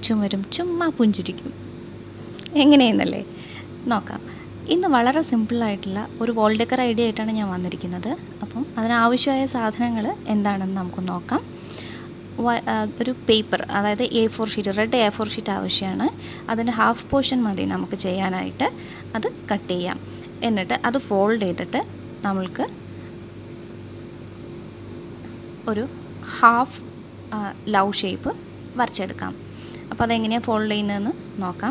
ചുമരും ചുമ്മാ പുഞ്ചിരിക്കും എങ്ങനെയെന്നല്ലേ നോക്കാം ഇന്ന് വളരെ സിമ്പിളായിട്ടുള്ള ഒരു വോൾ ഡെക്കർ ഐഡിയ ആയിട്ടാണ് ഞാൻ വന്നിരിക്കുന്നത് അപ്പം അതിനാവശ്യമായ സാധനങ്ങൾ എന്താണെന്ന് നമുക്ക് നോക്കാം വ- ആ, ഒരു പേപ്പർ അതായത് A four sheet red A four sheet ആവശ്യമാണ് അതിൻ്റെ ഹാഫ് പോർഷൻ മതി നമുക്ക് ചെയ്യാനായിട്ട് അത് കട്ട് ചെയ്യാം എന്നിട്ട് അത് ഫോൾഡ് ചെയ്തിട്ട് നമ്മൾക്ക് ഒരു ഹാഫ് ലവ് ഷേപ്പ് വരച്ചെടുക്കാം അപ്പോൾ അതെങ്ങനെയാണ് ഫോൾഡ് ചെയ്യുന്നതെന്ന് നോക്കാം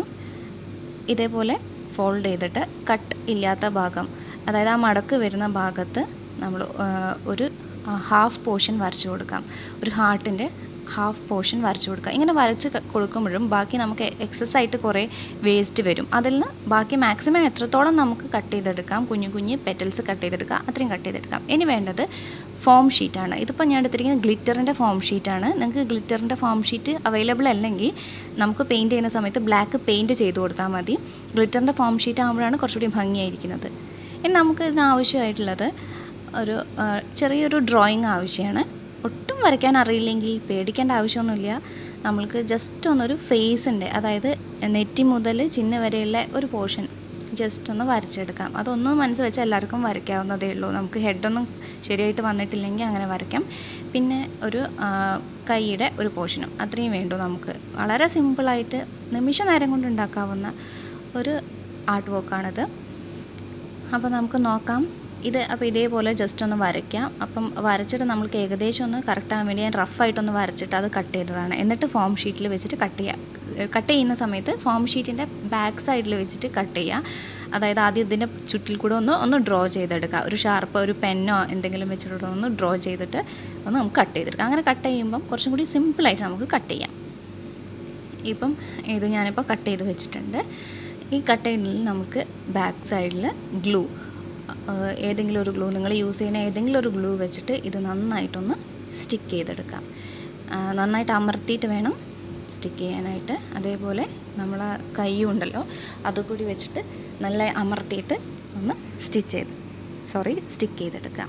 ഇതേപോലെ ഫോൾഡ് ചെയ്തിട്ട് കട്ട് ഇല്ലാത്ത ഭാഗം അതായത് ആ മടക്ക് വരുന്ന ഭാഗത്ത് നമ്മൾ ഒരു ഹാഫ് പോർഷൻ വരച്ചു കൊടുക്കാം ഒരു ഹാർട്ടിൻ്റെ ഹാഫ് പോർഷൻ വരച്ചു കൊടുക്കുക ഇങ്ങനെ വരച്ച് ക- കൊടുക്കുമ്പോഴും ബാക്കി നമുക്ക് എക്സസ് ആയിട്ട് കുറേ വേസ്റ്റ് വരും അതിൽ നിന്ന് ബാക്കി മാക്സിമം എത്രത്തോളം നമുക്ക് കട്ട് ചെയ്തെടുക്കാം കുഞ്ഞു കുഞ്ഞ് പെറ്റൽസ് കട്ട് ചെയ്തെടുക്കാം അത്രയും കട്ട് ചെയ്തെടുക്കാം ഇനി വേണ്ടത് ഫോം ഷീറ്റാണ് ഇതിപ്പോൾ ഞാൻ എടുത്തിരിക്കുന്നത് ഗ്ലിറ്ററിൻ്റെ ഫോം ഷീറ്റാണ് നിങ്ങൾക്ക് ഗ്ലിറ്ററിൻ്റെ ഫോം ഷീറ്റ് അവൈലബിൾ അല്ലെങ്കിൽ നമുക്ക് പെയിൻറ്റ് ചെയ്യുന്ന സമയത്ത് ബ്ലാക്ക് പെയിൻറ്റ് ചെയ്ത് കൊടുത്താൽ മതി ഗ്ലിറ്ററിൻ്റെ ഫോം ഷീറ്റ് ആകുമ്പോഴാണ് കുറച്ചുകൂടി ഭംഗിയായിരിക്കുന്നത് ഇനി നമുക്ക് ഇതിന് ആവശ്യമായിട്ടുള്ളത് ഒരു ആ, ചെറിയൊരു ഡ്രോയിങ് ആവശ്യമാണ് ഒട്ടും വരയ്ക്കാൻ അറിയില്ലെങ്കിൽ പേടിക്കേണ്ട ആവശ്യമൊന്നുമില്ല നമ്മൾക്ക് ജസ്റ്റ് ഒന്നൊരു ഫേസിൻ്റെ അതായത് നെറ്റി മുതൽ ചിന്ന വരെയുള്ള ഒരു പോർഷൻ ജസ്റ്റ് ഒന്ന് വരച്ചെടുക്കാം അതൊന്ന് മനസ്സ് വെച്ചാൽ എല്ലാവർക്കും വരയ്ക്കാവുന്നതേ ഉള്ളൂ നമുക്ക് ഹെഡൊന്നും ശരിയായിട്ട് വന്നിട്ടില്ലെങ്കിൽ അങ്ങനെ വരയ്ക്കാം പിന്നെ ഒരു ആ, കൈയുടെ ഒരു പോർഷനും അത്രയും വേണ്ടു നമുക്ക് വളരെ സിമ്പിളായിട്ട് നിമിഷ നേരം കൊണ്ട് ഉണ്ടാക്കാവുന്ന ഒരു ആർട്ട് വർക്കാണിത് അപ്പോൾ നമുക്ക് നോക്കാം ഇത് അപ്പോൾ ഇതേപോലെ ജസ്റ്റ് ഒന്ന് വരയ്ക്കാം അപ്പം വരച്ചിട്ട് നമ്മൾക്ക് ഏകദേശം ഒന്ന് കറക്റ്റ് ആകാൻ വേണ്ടി ഞാൻ റഫായിട്ടൊന്ന് വരച്ചിട്ട് അത് കട്ട് ചെയ്തതാണ് എന്നിട്ട് ഫോം ഷീറ്റിൽ വെച്ചിട്ട് കട്ട് ചെയ്യാം കട്ട് ചെയ്യുന്ന സമയത്ത് ഫോം ഷീറ്റിൻ്റെ ബാക്ക് സൈഡിൽ വെച്ചിട്ട് കട്ട് ചെയ്യുക അതായത് ആദ്യം ഇതിൻ്റെ ചുറ്റിൽ കൂടെ ഒന്ന് ഒന്ന് ഡ്രോ ചെയ്തെടുക്കുക ഒരു ഷാർപ്പ് ഒരു പെന്നോ എന്തെങ്കിലും വെച്ചിട്ട് ഒന്ന് ഡ്രോ ചെയ്തിട്ട് ഒന്ന് നമുക്ക് കട്ട് ചെയ്തെടുക്കാം അങ്ങനെ കട്ട് ചെയ്യുമ്പം കുറച്ചും കൂടി സിമ്പിളായിട്ട് നമുക്ക് കട്ട് ചെയ്യാം ഇപ്പം ഇത് ഞാനിപ്പോൾ കട്ട് ചെയ്ത് വെച്ചിട്ടുണ്ട് ഈ കട്ട് ചെയ്യുന്നതിൽ നമുക്ക് ബാക്ക് സൈഡിൽ ഗ്ലൂ ഏതെങ്കിലും ഒരു ഗ്ലൂ നിങ്ങൾ യൂസ് ചെയ്യുന്ന ഏതെങ്കിലും ഒരു ഗ്ലൂ വെച്ചിട്ട് ഇത് നന്നായിട്ടൊന്ന് സ്റ്റിക്ക് ചെയ്തെടുക്കാം ആ, നന്നായിട്ട് അമർത്തിയിട്ട് വേണം സ്റ്റിക്ക് ചെയ്യാനായിട്ട് അതേപോലെ നമ്മൾ കൈയും ഉണ്ടല്ലോ അതുകൂടി വെച്ചിട്ട് നല്ല അമർത്തിയിട്ട് ഒന്ന് സ്റ്റിച്ച് ചെയ്ത് സോറി സ്റ്റിക്ക് ചെയ്തെടുക്കാം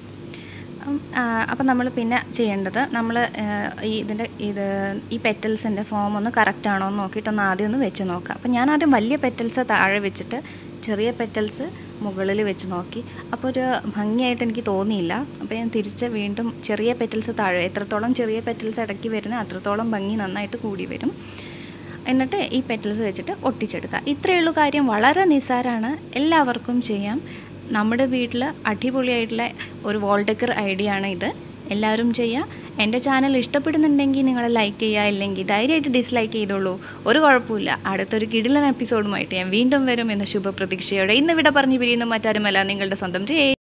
അപ്പം നമ്മൾ പിന്നെ ചെയ്യേണ്ടത് നമ്മൾ ഈ ഇതിൻ്റെ ഇത് ഈ പെറ്റൽസിൻ്റെ ഫോം ഒന്ന് കറക്റ്റ് ആണോ എന്ന് നോക്കിയിട്ടൊന്ന് ആദ്യം ഒന്ന് വെച്ച് നോക്കാം അപ്പം ഞാൻ ആദ്യം വലിയ പെറ്റൽസ് താഴെ വെച്ചിട്ട് ചെറിയ പെറ്റൽസ് മുകളിൽ വെച്ച് നോക്കി അപ്പോൾ ഒരു ഭംഗിയായിട്ട് എനിക്ക് തോന്നിയില്ല അപ്പോൾ ഞാൻ തിരിച്ച് വീണ്ടും ചെറിയ പെറ്റൽസ് താഴെ എത്രത്തോളം ചെറിയ പെറ്റൽസ് ഇടയ്ക്ക് വരുന്ന അത്രത്തോളം ഭംഗി നന്നായിട്ട് കൂടി വരും എന്നിട്ട് ഈ പെറ്റൽസ് വെച്ചിട്ട് ഒട്ടിച്ചെടുക്കുക ഇത്രയേ ഉള്ളൂ കാര്യം വളരെ നിസ്സാരമാണ് എല്ലാവർക്കും ചെയ്യാം നമ്മുടെ വീട്ടിൽ അടിപൊളിയായിട്ടുള്ള ഒരു വോൾ ഡെക്കർ ഐഡിയ ആണ് ഇത് എല്ലാവരും ചെയ്യുക എൻ്റെ ചാനൽ ഇഷ്ടപ്പെടുന്നുണ്ടെങ്കിൽ നിങ്ങൾ ലൈക്ക് ചെയ്യുക ഇല്ലെങ്കിൽ ധൈര്യമായിട്ട് ഡിസ്ലൈക്ക് ചെയ്തോളൂ ഒരു കുഴപ്പമില്ല അടുത്തൊരു കിടിലൻ എപ്പിസോഡുമായിട്ട് ഞാൻ വീണ്ടും വരും എന്ന ശുഭപ്രതീക്ഷയോടെ ഇന്ന് ഇവിടെ പറഞ്ഞു പിരിയുന്ന മറ്റാരുമല്ല നിങ്ങളുടെ സ്വന്തം ജയ്